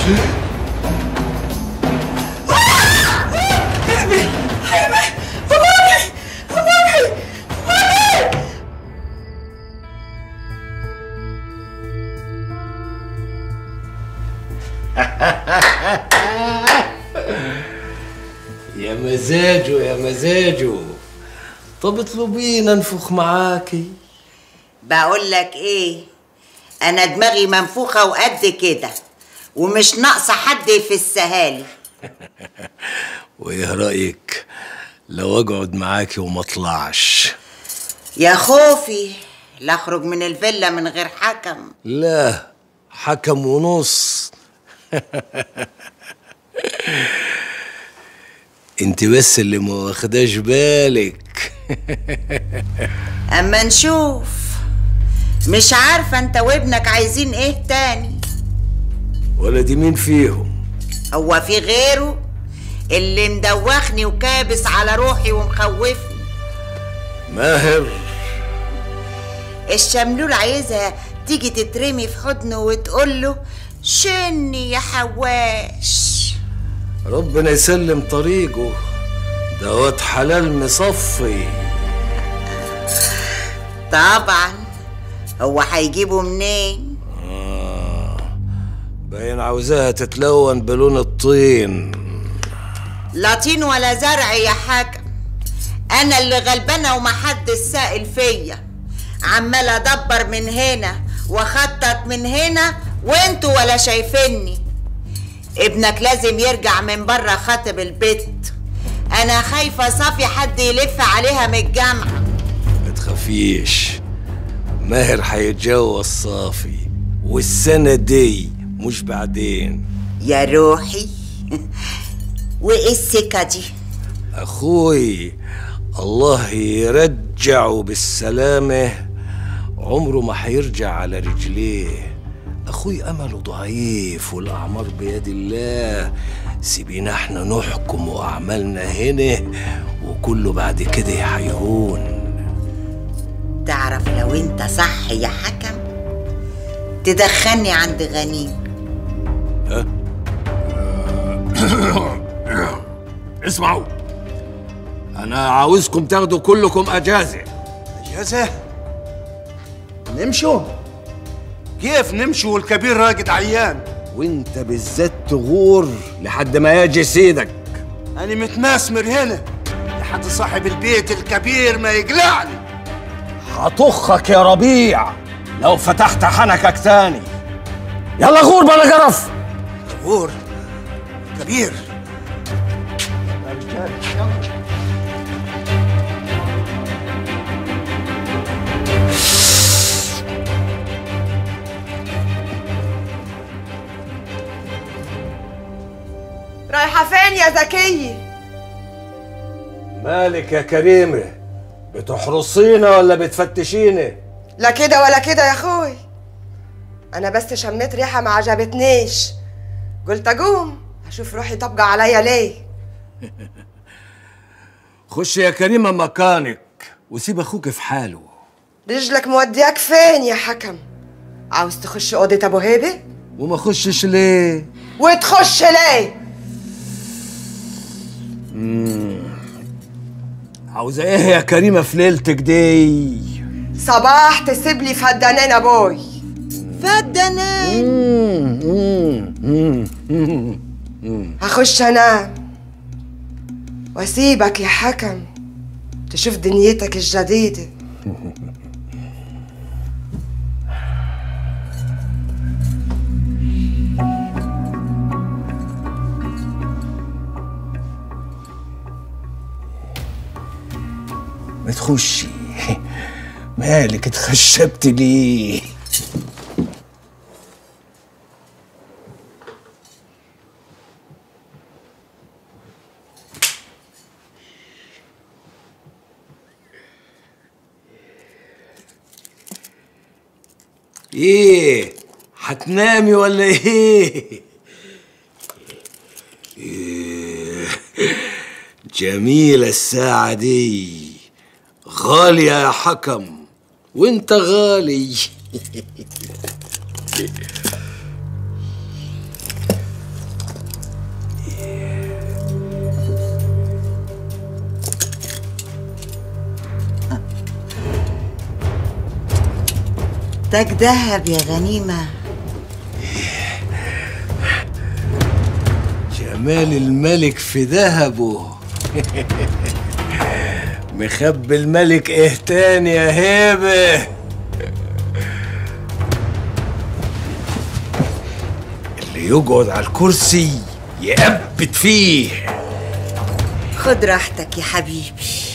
يا مزاجه يا مزاجه طب اطلبينا ننفخ معاكي بقول لك ايه انا دماغي منفوخه وقد كده ومش ناقصه حد يفسها لي وايه رايك لو اقعد معاكي وما اطلعش يا خوفي لا اخرج من الفيلا من غير حكم لا حكم ونص انت بس اللي ما واخداش بالك اما نشوف مش عارفه انت وابنك عايزين ايه تاني ولا دي مين فيهم هو في غيره اللي مدوخني وكابس على روحي ومخوفني ماهر الشملول عايزها تيجي تترمي في حضنه وتقول له شني يا حواش ربنا يسلم طريقه ده واد حلال مصفي طبعا هو هيجيبه منين باين عاوزاها تتلون بلون الطين لا طين ولا زرع يا حاجة انا اللي غلبانه ومحدش سائل فيا عمال ادبر من هنا واخطط من هنا وانتوا ولا شايفيني ابنك لازم يرجع من بره خاطب البيت انا خايفه صافي حد يلف عليها من الجامعه ما تخافيش ماهر هيتجوز صافي والسنة دي مش بعدين يا روحي وايه السكه دي أخوي الله يرجعه بالسلامة عمره ما هيرجع على رجليه أخوي أمله ضعيف والأعمار بيد الله سيبينا احنا نحكم وأعمالنا هنا وكله بعد كده هيهون تعرف لو انت صح يا حكم تدخلني عند غنيم اسمعوا أنا عاوزكم تاخدوا كلكم أجازة اجازه نمشوا كيف نمشوا والكبير راقد عيان وانت بالذات تغور لحد ما يجي سيدك انا متماسمر هنا لحد صاحب البيت الكبير ما يقلعني هطخك يا ربيع لو فتحت حنكك تاني يلا غور بلا قرف غور كبير رايحة فين يا زكية؟ مالك يا كريمة بتحرصينا ولا بتفتشينا لا كده ولا كده يا اخوي انا بس شميت ريحة ما عجبتنيش قلت اقوم اشوف روحي طبقة عليا ليه خش يا كريمة مكانك وسيب اخوك في حاله رجلك مودياك فين يا حكم عاوز تخش اوضة ابو هيبة وما خشش ليه وتخش ليه عاوزة ايه يا كريمة في ليلتك دي صباح تسيب لي فدانين ابوي فدنا هخش انام واسيبك يا حكم تشوف دنيتك الجديدة ما تخشي مالك اتخشبت ليه ايه هتنامي ولا ايه إيه، جميلة الساعة دي غالية يا حكم وانت غالي تاج دهب يا غنيمة جمال الملك في ذهبه مخبي الملك ايه تاني يا هيبه اللي يقعد على الكرسي يأبد فيه خد راحتك يا حبيبي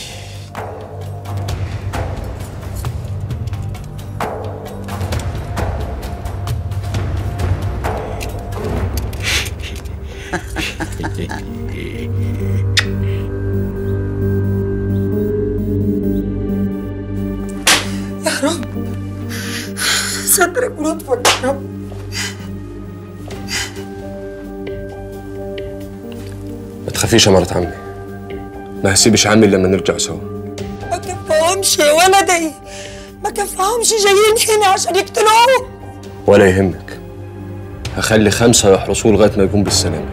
يا رب سترك ولطفك يا رب ما تخافيش يا مرات عمي ما هسيبش عمي إلا لما نرجع سوا ما كفاهمش يا ولدي ما كفاهمش جايين هنا عشان يقتلوه ولا يهمك هخلي خمسة يحرسوه لغاية ما يقوم بالسلامة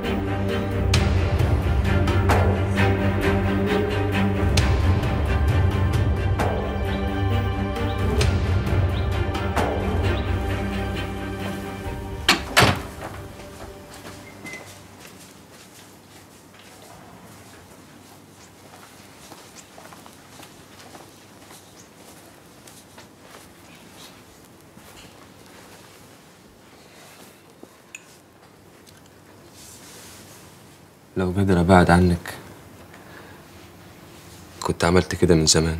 لو قادر أبعد عنك كنت عملت كده من زمان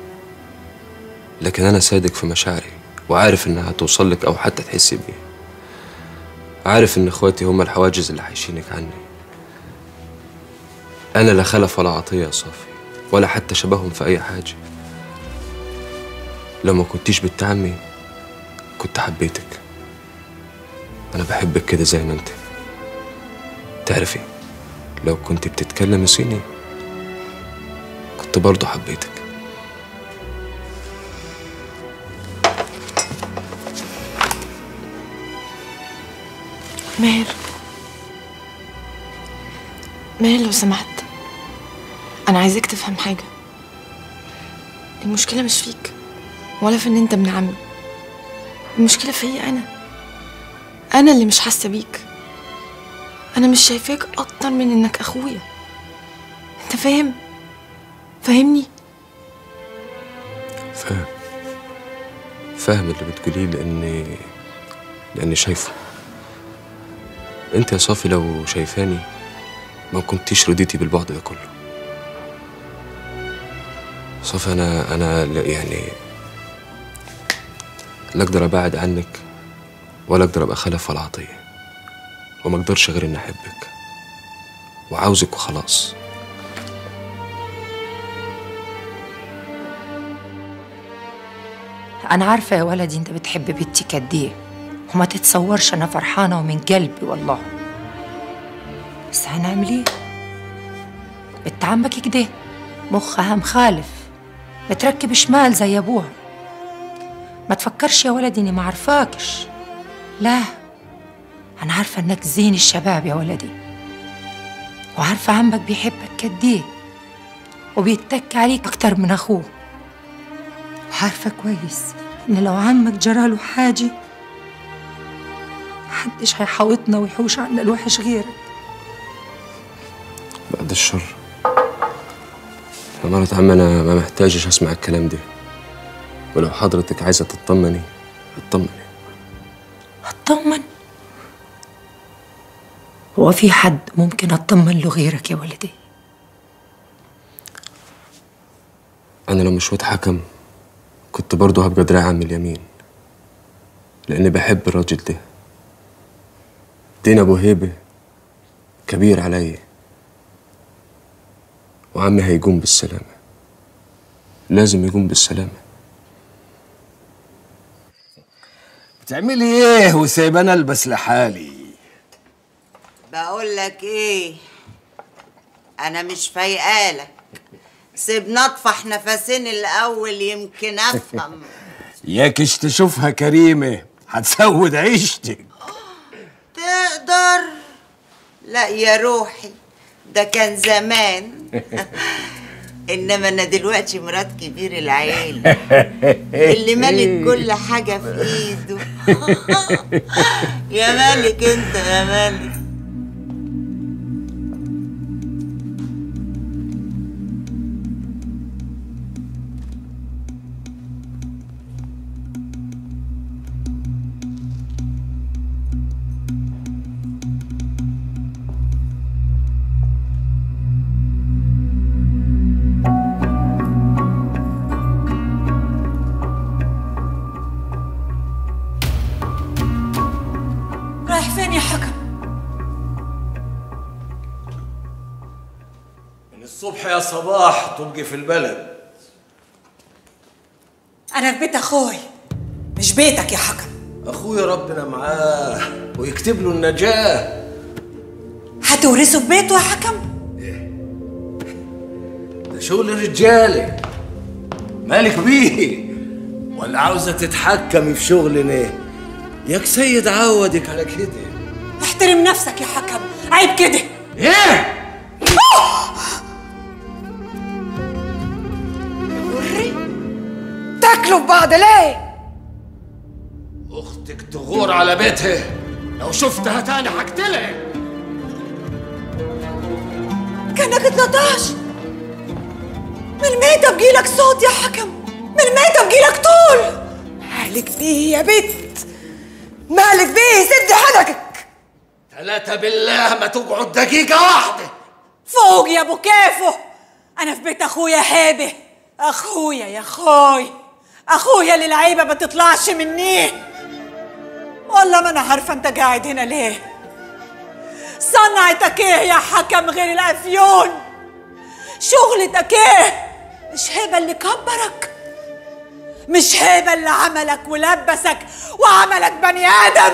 لكن أنا صادق في مشاعري وعارف إنها هتوصل لك أو حتى تحسي بيها عارف إن إخواتي هما الحواجز اللي حيشينك عني أنا لا خلف ولا عطية يا صافي ولا حتى شبههم في أي حاجة لو ما كنتيش بنت عمي كنت حبيتك أنا بحبك كده زي ما أنت تعرفي لو كنت بتتكلم صيني كنت برضه حبيتك ماهر ماهر لو سمحت انا عايزاك تفهم حاجه المشكله مش فيك ولا في ان انت ابن عمي المشكله فيا انا انا اللي مش حاسه بيك انا مش شايفاك اكتر من انك اخويا انت فاهم فاهمني فاهم فاهم اللي بتقوليه لأني لأني شايفه أنت يا صافي لو شايفاني ما كنتيش رضيتي بالبعد ده كله صافي أنا أنا لا- يعني لا أقدر أبعد عنك ولا أقدر أبقى خلف ولا عطية وما أقدرش غير إني أحبك وعاوزك وخلاص أنا عارفة يا ولدي أنت بتحب بنتي قد إيه وما تتصورش أنا فرحانة ومن قلبي والله بس هنعمل إيه؟ بنت عمك كده مخها مخالف بتركب شمال زي أبوها ما تفكرش يا ولدي إني ما عارفاكش لا أنا عارفة إنك زين الشباب يا ولدي وعارفة عمك بيحبك قد إيه وبيتك عليك أكتر من أخوه وعارفة كويس إن لو عمك جراله حاجة محدش هيحاوطنا ويحوش عنا الوحش غيرك بعد الشر يا مرات عم انا ما محتاجش اسمع الكلام ده ولو حضرتك عايزه تطمني اطمني اطمن هو في حد ممكن اطمن له غيرك يا ولدي انا لو مش واد حكم كنت برضه هبقى دراع عم اليمين لاني بحب الراجل ده دين ابو هيبه كبير عليا وعمي هيقوم بالسلامه لازم يقوم بالسلامه بتعملي ايه وسايبانا البس لحالي بقول لك ايه انا مش فايقالك سيبنا اطفح نفسين الاول يمكن افهم ياكش تشوفها كريمة هتسود عيشتك تقدر لا يا روحي ده كان زمان انما انا دلوقتي مرات كبير العيلة اللي ملك كل حاجة في ايده يا ملك انت يا ملك رايح فين يا حكم من الصبح يا صباح تبقي في البلد انا في بيت اخوي مش بيتك يا حكم اخويا ربنا معاه ويكتب له النجاه هتورثه في بيته يا حكم ده شغل رجاله مالك بيه ولا عاوزه تتحكمي في شغلنا ياك سيد عودك على كده احترم نفسك يا حكم عيب كده ايه تاكلوا في بعض ليه؟ اختك تغور على بيتها لو شفتها تاني هقتلها كانك اتلطاش من الميتة بجيلك صوت يا حكم من الميتة بجيلك طول مالك بيه يا بت مالك بيه سد حنكك ثلاثة بالله ما تقعد دقيقة واحدة فوق يا ابو كيفو انا في بيت اخويا هيبه اخويا يا اخوي اخويا اللي العيبه ما تطلعش مني والله ما انا عارفه انت قاعد هنا ليه صنعتك ايه يا حكم غير الافيون شغلتك ايه مش هيبه اللي كبرك مش هيبه اللي عملك ولبسك وعملك بني ادم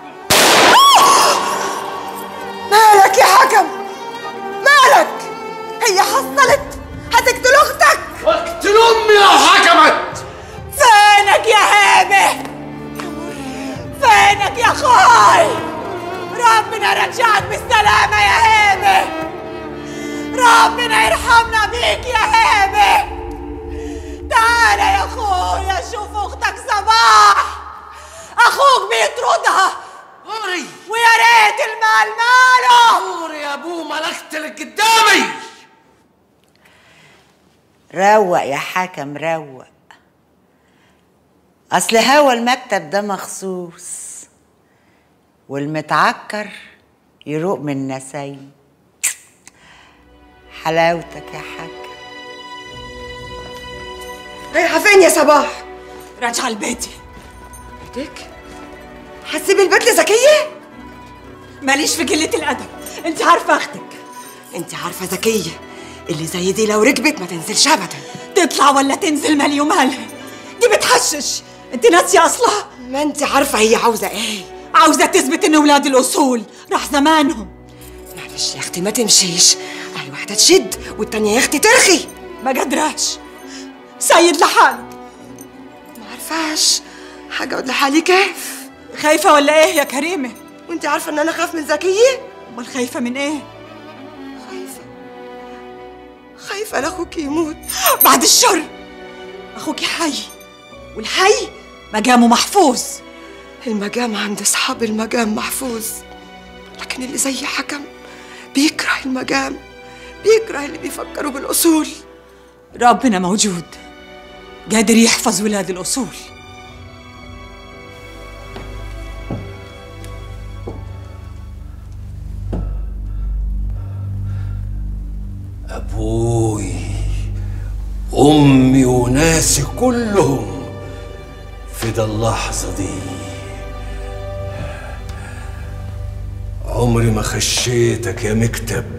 مالك يا حكم مالك هي حصلت هتقتل اختك وقت امي لو حكمت فينك يا هيبه فينك يا اخوي ربنا رجعك بالسلامة يا هيبة ربنا يرحمنا بيك يا هيبة تعال يا اخويا شوف اختك صباح اخوك بيطردها غوري ويا ريت المال ماله غوري يا ابوه ملكت لك قدامي روق يا حكم روق اصل هوا المكتب ده مخصوص والمتعكر يروق من نسايم حلاوتك يا حكم رايحة فين يا صباح؟ راجعة لبيتي بيتك؟ هتسيبي البيت لزكية؟ ماليش في قلة الأدب انت عارفة اختك انت عارفة زكية اللي زي دي لو ركبت ما تنزلش ابدا تطلع ولا تنزل مالي ومالها دي بتحشش انت ناسية اصلها ما انت عارفة هي عاوزة ايه عاوزة تثبت ان ولاد الأصول راح زمانهم معلش يا اختي ما تمشيش اهي واحدة تشد والتانية يا اختي ترخي ما قدراش سيد لحاله ما عارفاش هقعد لحالي كيف خايفة ولا ايه يا كريمة وانت عارفة ان انا خاف من زكية امال خايفة من ايه خايفة خايفة لاخوك يموت بعد الشر اخوك حي والحي مقامه محفوظ المقام عند اصحاب المقام محفوظ لكن اللي زي حكم بيكره المقام بيكره اللي بيفكروا بالاصول ربنا موجود قادر يحفظ ولاد الأصول ابوي امي وناسي كلهم في ده اللحظه دي عمري ما خشيتك يا مكتب